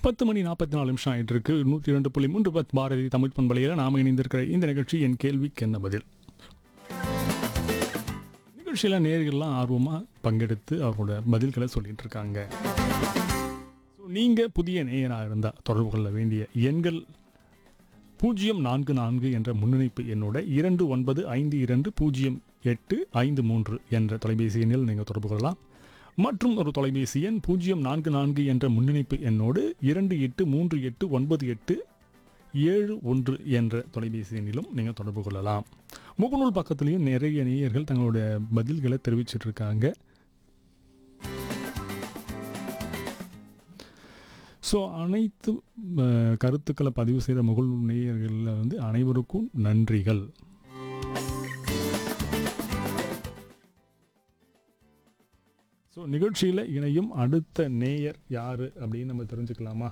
பத்து மணி நாற்பத்தி நாலு நிமிஷம் ஆயிட்டு இருக்கு நூற்றி இரண்டு புள்ளி மூன்று பத் பாரதி தமிழ் பண்பலையில் நாம் இணைந்திருக்கிற இந்த நிகழ்ச்சி என் கேள்விக்கு என்ன பதில் நிகழ்ச்சியில் நேர்கள்லாம் ஆர்வமாக பங்கெடுத்து அவரோட பதில்களை சொல்லிட்டு இருக்காங்க ஸோ நீங்கள் புதிய நேயராக இருந்தால் தொடர்பு கொள்ள வேண்டிய எண்கள் பூஜ்ஜியம் நான்கு நான்கு என்ற முன்னிணைப்பு எண்ணோட இரண்டு ஒன்பது ஐந்து இரண்டு பூஜ்ஜியம் எட்டு ஐந்து மூன்று என்ற தொலைபேசி எண்ணில் நீங்கள் தொடர்பு கொள்ளலாம் மற்றும் ஒரு தொலைபேசி எண் பூஜ்ஜியம் நான்கு நான்கு என்ற முன்னிணைப்பு எண்ணோடு இரண்டு எட்டு மூன்று எட்டு ஒன்பது எட்டு ஏழு ஒன்று என்ற தொலைபேசி எண்ணிலும் நீங்கள் தொடர்பு கொள்ளலாம் முகநூல் பக்கத்துலேயும் நிறைய நேயர்கள் தங்களுடைய பதில்களை தெரிவிச்சிட்டு இருக்காங்க ஸோ அனைத்து அஹ், கருத்துக்களை பதிவு செய்த முகல் நேயர்களில் வந்து அனைவருக்கும் நன்றிகள் ஸோ நிகழ்ச்சியில் இணையும் அடுத்த நேயர் யார் அப்படின்னு நம்ம தெரிஞ்சுக்கலாமா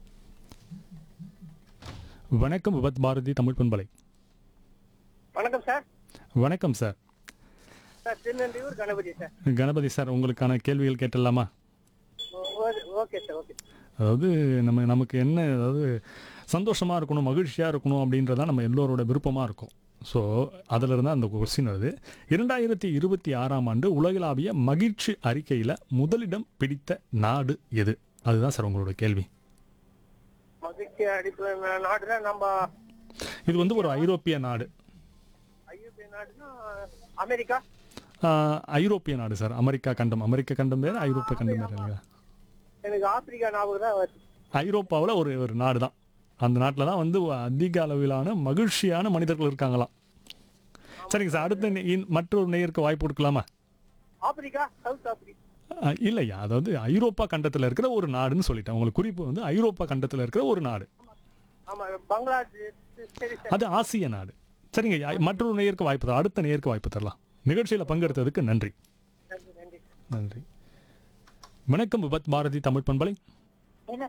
வணக்கம் விபத் பாரதி தமிழ் பண்பலை வணக்கம் சார் வணக்கம் sir sir Tirunelvelur Ganapathi sir Ganapathi sir உங்களுக்கான கேள்விகள் கேட்டலாமா ஓ- ஓ- ஓகே சார் ஓகே அதாவது நம்ம நமக்கு என்ன அதாவது சந்தோஷமாக இருக்கணும் மகிழ்ச்சியாக இருக்கணும் அப்படின்றதான் நம்ம எல்லோரோட விருப்பமாக இருக்கும் ஸோ அதில் இருந்தால் அந்த கொஸ்டின் வருது இரண்டாயிரத்தி இருபத்தி ஆறாம் ஆண்டு உலகளாவிய மகிழ்ச்சி அறிக்கையில் முதலிடம் பிடித்த நாடு எது அதுதான் சார் உங்களோட கேள்வி மகிழ்ச்சி அடிப்பு நாடுனா நம்ம இது வந்து ஒரு ஐரோப்பிய நாடு ஐரோப்பிய நாடுனா அமெரிக்கா ஆஹ், ஐரோப்பிய நாடு சார் அமெரிக்கா கண்டம் அமெரிக்க கண்டம் வேறு ஐரோப்பிய கண்டம் வேறு இல்லைங்களா எனக்கு ஆப்பிரிக்கா ஞாபகம் தான் வருது ஐரோப்பாவில் ஒரு ஒரு நாடு தான் அந்த நாட்டில் தான் வந்து அதிக அளவிலான மகிழ்ச்சியான மனிதர்கள் இருக்காங்களாம் சரிங்க சார் அடுத்த நே- இன்- மற்றொரு நேயருக்கு வாய்ப்பு கொடுக்கலாமா ஆப்பிரிக்கா சவுத் ஆப்பிரிக்கா அஹ் இல்லையா அதாவது ஐரோப்பா கண்டத்தில் இருக்கிற ஒரு நாடுன்னு சொல்லிட்டேன் உங்களுக்கு குறிப்பு வந்து ஐரோப்பா கண்டத்தில் இருக்கிற ஒரு நாடு ஆமா பங்களாதேஷ் சரி சார் அது ஆசிய நாடு சரிங்க ஐ- மற்றொரு நேயருக்கு வாய்ப்பு தரலாம் அடுத்த நேயருக்கு வாய்ப்பு தரலாம் நிகழ்ச்சியில் பங்கெடுத்ததுக்கு நன்றி நன்றி நன்றி நன்றி வணக்கம் விபத் பாரதி தமிழ் பண்பலை என்ன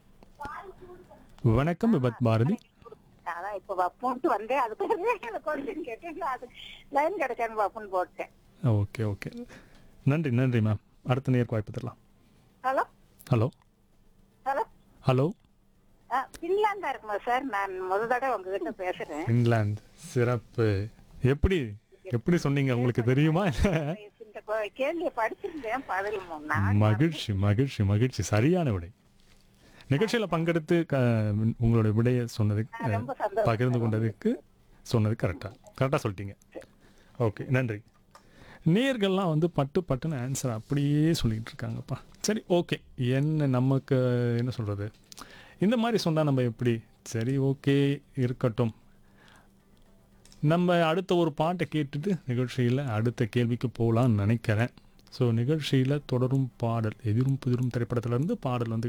வணக்கம் விபத் பாரதி அதான் இப்ப வப்போன்ட்டு வந்தேன் அது பிறகு எனக்கு கொஸ்டின் கேட்டீங்க அது லைன் கிடைச்சான்னு வப்புன்னு போட்டேன் ஓகே ஓகே நன்றி நன்றி மேம் அடுத்த நேயருக்கு வாய்ப்பு தரலாம் ஹலோ ஹலோ ஹலோ ஹலோ பின்லாந்தா இருக்குமா சார் நான் முத தடவை உங்ககிட்ட பேசுறேன் இங்கிலாந்து சிறப்பு எப்படி எப்படி சொன்னீங்க உங்களுக்கு தெரியுமா இந்த கொ- கேள்வியை படிச்சிருந்தேன் பதில் மூணு நாள் மகிழ்ச்சி மகிழ்ச்சி மகிழ்ச்சி சரியான விடை நிகழ்ச்சியில் பங்கெடுத்து க உங்களோட விடையை சொன்னதுக்கு ரொம்ப சந்தோஷம் பகிர்ந்து கொண்டதுக்கு சொன்னது கரெக்டாக கரெக்டாக சொல்லிட்டீங்க ஓகே நன்றி நேர்கள்லாம் வந்து பட்டு பட்டுன்னு ஆன்சர் அப்படியே சொல்லிட்டு இருக்காங்கப்பா சரி ஓகே என்ன நமக்கு என்ன சொல்கிறது இந்த மாதிரி சொன்னால் நம்ம எப்படி சரி ஓகே இருக்கட்டும் நம்ம அடுத்த ஒரு பாட்டை கேட்டுட்டு நிகழ்ச்சியில் அடுத்த கேள்விக்கு போகலான்னு நினைக்கிறேன் ஸோ நிகழ்ச்சியில் தொடரும் பாடல் எதிரும் புதிரும் திரைப்படத்திலிருந்து பாடல் வந்து